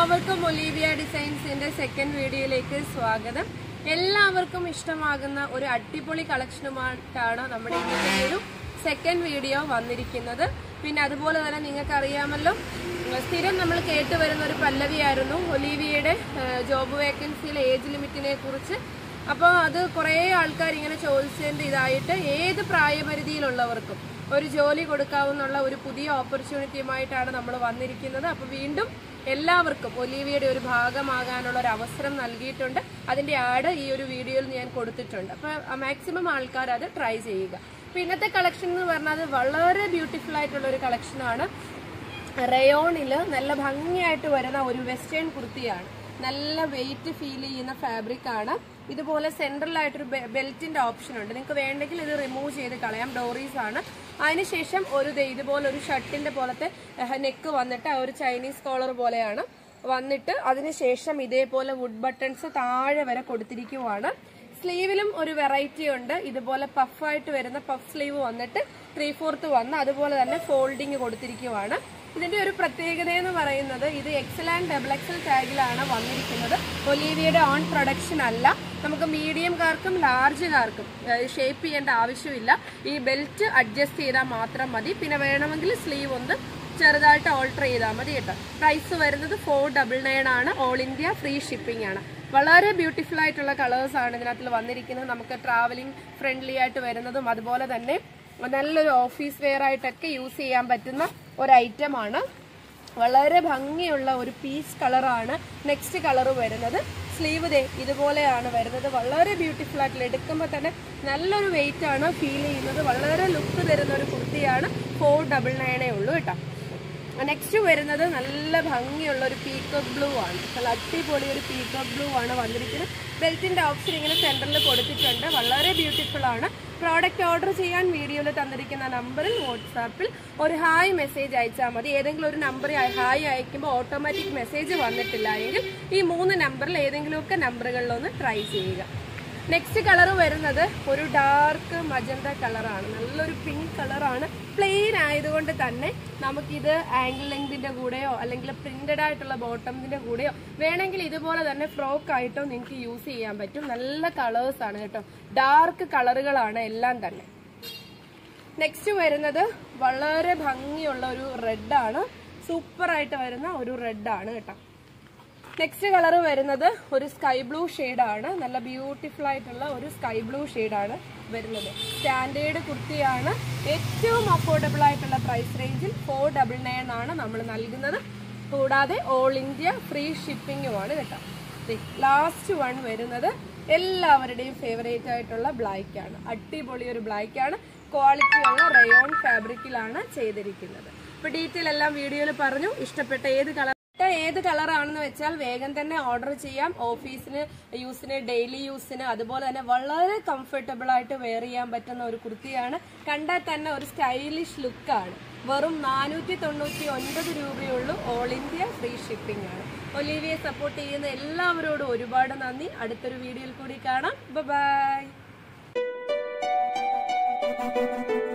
എല്ലാവർക്കും Olivia ഡിസൈൻസിന്റെ second വീഡിയോയിലേക്ക് സ്വാഗതം എല്ലാവർക്കും ഇഷ്ടമാകുന്ന ഒരു അടിപൊളി കളക്ഷനുമായിട്ടാണ് നമ്മുടെ ഇന്നത്തെ ഈ ഒരു സെക്കൻഡ് വീഡിയോ വന്നിരിക്കുന്നത് പിന്നെ അതുപോലെ തന്നെ നിങ്ങൾക്ക് അറിയാമല്ലോ ഉം, സ്ഥിരം നമ്മൾ കേട്ട് വരുന്ന ഒരു പല്ലവിയായിരുന്നു ഒലീവിയയുടെ ജോബ് വേക്കൻസിയിലെ ഏജ് ലിമിറ്റിനെ കുറിച്ച് അപ്പോൾ അത് കുറേ ആൾക്കാർ ഇങ്ങനെ ചോദിച്ചതിൻ്റെ ഇതായിട്ട് ഏത് പ്രായപരിധിയിലുള്ളവർക്കും ഒരു ജോലി കൊടുക്കാവുന്നുള്ള ഒരു പുതിയ ഓപ്പർച്യൂണിറ്റിയുമായിട്ടാണ് നമ്മൾ വന്നിരിക്കുന്നത് അപ്പോൾ വീണ്ടും എല്ലാവർക്കും ഒലീവിയയുടെ ഒരു ഭാഗമാകാനുള്ള ഒരു അവസരം നൽകിയിട്ടുണ്ട് അതിന്റെ ആഡ് ഈ ഒരു വീഡിയോയിൽ ഞാൻ കൊടുത്തിട്ടുണ്ട് അപ്പോൾ മാക്സിമം ആൾക്കാർ അത് ട്രൈ ചെയ്യുക അപ്പോൾ ഇന്നത്തെ കളക്ഷൻ എന്ന് പറഞ്ഞാൽ വളരെ ബ്യൂട്ടിഫുൾ ആയിട്ടുള്ള ഒരു കളക്ഷനാണ് റയോണിൽ നല്ല ഭംഗിയായിട്ട് വരുന്ന ഒരു വെസ്റ്റേൺ കുർത്തിയാണ് നല്ല വെയിറ്റ് ഫീൽ ചെയ്യുന്ന ഫാബ്രിക് ആണ് ഇതുപോലെ സെൻട്രൽ ആയിട്ടൊരു ബെൽറ്റിന്റെ ഓപ്ഷൻ ഉണ്ട് നിങ്ങൾക്ക് വേണ്ടെങ്കിൽ ഇത് റിമൂവ് ചെയ്ത് കളയാം ഡോറീസ് ആണ് അതിനുശേഷം ഒരു ദേ ഇതുപോലെ ഒരു ഷർട്ടിന്റെ പോലത്തെ നെക്ക് വന്നിട്ട് ആ ഒരു ചൈനീസ് കോളർ പോലെയാണ് വന്നിട്ട് അതിനുശേഷം ഇതേപോലെ വുഡ് ബട്ടൺസ് താഴെ വരെ കൊടുത്തിരിക്കുവാണ് സ്ലീവിലും ഒരു വെറൈറ്റി ഉണ്ട് ഇതുപോലെ പഫായിട്ട് വരുന്ന പഫ് സ്ലീവ് വന്നിട്ട് ത്രീ ഫോർത്ത് വന്ന് അതുപോലെ തന്നെ ഫോൾഡിങ് കൊടുത്തിരിക്കുവാണ് ഇതിന്റെ ഒരു പ്രത്യേകത എന്ന് പറയുന്നത് ഇത് എക്സൽ ആൻഡ് ഡബിൾ എക്സൽ ടാഗിലാണ് വന്നിരിക്കുന്നത് ഒലീവിയയുടെ ഓൺ പ്രൊഡക്ഷൻ അല്ല നമുക്ക് മീഡിയംകാർക്കും ലാർജുകാർക്കും ഷേപ്പ് ചെയ്യേണ്ട ആവശ്യമില്ല ഈ ബെൽറ്റ് അഡ്ജസ്റ്റ് ചെയ്താൽ മാത്രം മതി പിന്നെ വേണമെങ്കിൽ സ്ലീവ് ഒന്ന് ചെറുതായിട്ട് ഓൾട്ടർ ചെയ്താൽ മതി കേട്ടോ പ്രൈസ് വരുന്നത് ഫോർ ഡബിൾ നയൻ ആണ് ഓൾ ഇന്ത്യ ഫ്രീ ഷിപ്പിംഗ് ആണ് വളരെ ബ്യൂട്ടിഫുൾ ആയിട്ടുള്ള കളേഴ്സ് ആണ് ഇതിനകത്ത് വന്നിരിക്കുന്നത് നമുക്ക് ട്രാവലിംഗ് ഫ്രണ്ട്ലി ആയിട്ട് വരുന്നതും അതുപോലെ തന്നെ നല്ലൊരു ഓഫീസ് വെയർ ആയിട്ടൊക്കെ യൂസ് ചെയ്യാൻ പറ്റുന്ന ഒരു ഐറ്റം ആണ് വളരെ ഭംഗിയുള്ള ഒരു പീച്ച് കളറാണ് നെക്സ്റ്റ് കളർ വരുന്നത് സ്ലീവ് ദേ ഇതുപോലെയാണ് വരുന്നത് വളരെ ബ്യൂട്ടിഫുൾ ആയിട്ടുള്ള എടുക്കുമ്പോൾ തന്നെ നല്ലൊരു വെയിറ്റ് ആണ് ഫീൽ ചെയ്യുന്നത് വളരെ ലുക്ക് തരുന്ന ഒരു കുർത്തിയാണ് ഫോർ ഡബിൾ നയനേ ഉള്ളൂ കേട്ടോ നെക്സ്റ്റ് വരുന്നത് നല്ല ഭംഗിയുള്ള ഒരു പീക്കോക്ക് ബ്ലൂ ആണ് നല്ല അടിപൊളി ഒരു പീക്കോക്ക് ബ്ലൂ ആണ് വന്നിരിക്കുന്നത് ബെൽറ്റിന്റെ ഓപ്ഷൻ ഇങ്ങനെ സെന്ററിൽ കൊടുത്തിട്ടുണ്ട് വളരെ ബ്യൂട്ടിഫുൾ ആണ് പ്രോഡക്റ്റ് ഓർഡർ ചെയ്യാൻ വീഡിയോയിൽ തന്നിരിക്കുന്ന നമ്പറിൽ വാട്സാപ്പിൽ ഒരു ഹായ് മെസ്സേജ് അയച്ചാൽ മതി ഏതെങ്കിലും ഒരു നമ്പറിൽ ഹായ് അയക്കുമ്പോൾ ഓട്ടോമാറ്റിക് മെസ്സേജ് വന്നിട്ടില്ല എങ്കിൽ ഈ മൂന്ന് നമ്പറിൽ ഏതെങ്കിലുമൊക്കെ നമ്പറുകളിലൊന്ന് ട്രൈ ചെയ്യുക നെക്സ്റ്റ് കളർ വരുന്നത് ഒരു ഡാർക്ക് മജന്ത കളറാണ് നല്ലൊരു പിങ്ക് കളറാണ് പ്ലെയിൻ ആയതുകൊണ്ട് തന്നെ നമുക്കിത് ആംഗിൾ ലെങ്തിന്റെ കൂടെയോ അല്ലെങ്കിൽ പ്രിന്റഡ് ആയിട്ടുള്ള ബോട്ടമിന്റെ കൂടെയോ വേണമെങ്കിൽ ഇതുപോലെ തന്നെ ഫ്രോക്ക് ആയിട്ടോ നിങ്ങൾക്ക് യൂസ് ചെയ്യാൻ പറ്റും നല്ല കളേഴ്സ് ആണ് കേട്ടോ ഡാർക്ക് കളറുകളാണ് എല്ലാം തന്നെ നെക്സ്റ്റ് വരുന്നത് വളരെ ഭംഗിയുള്ള ഒരു റെഡാണ് സൂപ്പർ ആയിട്ട് വരുന്ന ഒരു റെഡാണ് കേട്ടോ നെക്സ്റ്റ് കളർ വരുന്നത് ഒരു സ്കൈ ബ്ലൂ ആണ് നല്ല ബ്യൂട്ടിഫുൾ ആയിട്ടുള്ള ഒരു സ്കൈ ബ്ലൂ ആണ് വരുന്നത് സ്റ്റാൻഡേർഡ് കുർത്തിയാണ് ഏറ്റവും അഫോർഡബിൾ ആയിട്ടുള്ള പ്രൈസ് റേഞ്ചിൽ ഫോർ ഡബിൾ നയൻ ആണ് നമ്മൾ നൽകുന്നത് കൂടാതെ ഓൾ ഇന്ത്യ ഫ്രീ ഷിപ്പിംഗുമാണ് കേട്ടോ ലാസ്റ്റ് വൺ വരുന്നത് എല്ലാവരുടെയും ഫേവറേറ്റ് ആയിട്ടുള്ള ബ്ലാക്ക് ആണ് അടിപൊളി ഒരു ബ്ലാക്ക് ആണ് ക്വാളിറ്റി ഉള്ള റയോൺ ഫാബ്രിക്കിലാണ് ചെയ്തിരിക്കുന്നത് ഇപ്പൊ ഡീറ്റെയിൽ എല്ലാം വീഡിയോയിൽ പറഞ്ഞു ഇഷ്ടപ്പെട്ട ഏത് കളർ ഏത് കളറാണെന്ന് വെച്ചാൽ വേഗം തന്നെ ഓർഡർ ചെയ്യാം ഓഫീസിന് യൂസിന് ഡെയിലി യൂസിന് അതുപോലെ തന്നെ വളരെ കംഫർട്ടബിൾ ആയിട്ട് വെയർ ചെയ്യാൻ പറ്റുന്ന ഒരു കുർത്തിയാണ് കണ്ടാൽ തന്നെ ഒരു സ്റ്റൈലിഷ് ലുക്കാണ് വെറും നാനൂറ്റി തൊണ്ണൂറ്റി ഒൻപത് രൂപയുള്ളൂ ഓൾ ഇന്ത്യ ഫ്രീ ഷിപ്പിംഗ് ആണ് ഒലീവിയെ സപ്പോർട്ട് ചെയ്യുന്ന എല്ലാവരോടും ഒരുപാട് നന്ദി അടുത്തൊരു വീഡിയോയിൽ കൂടി കാണാം ബൈ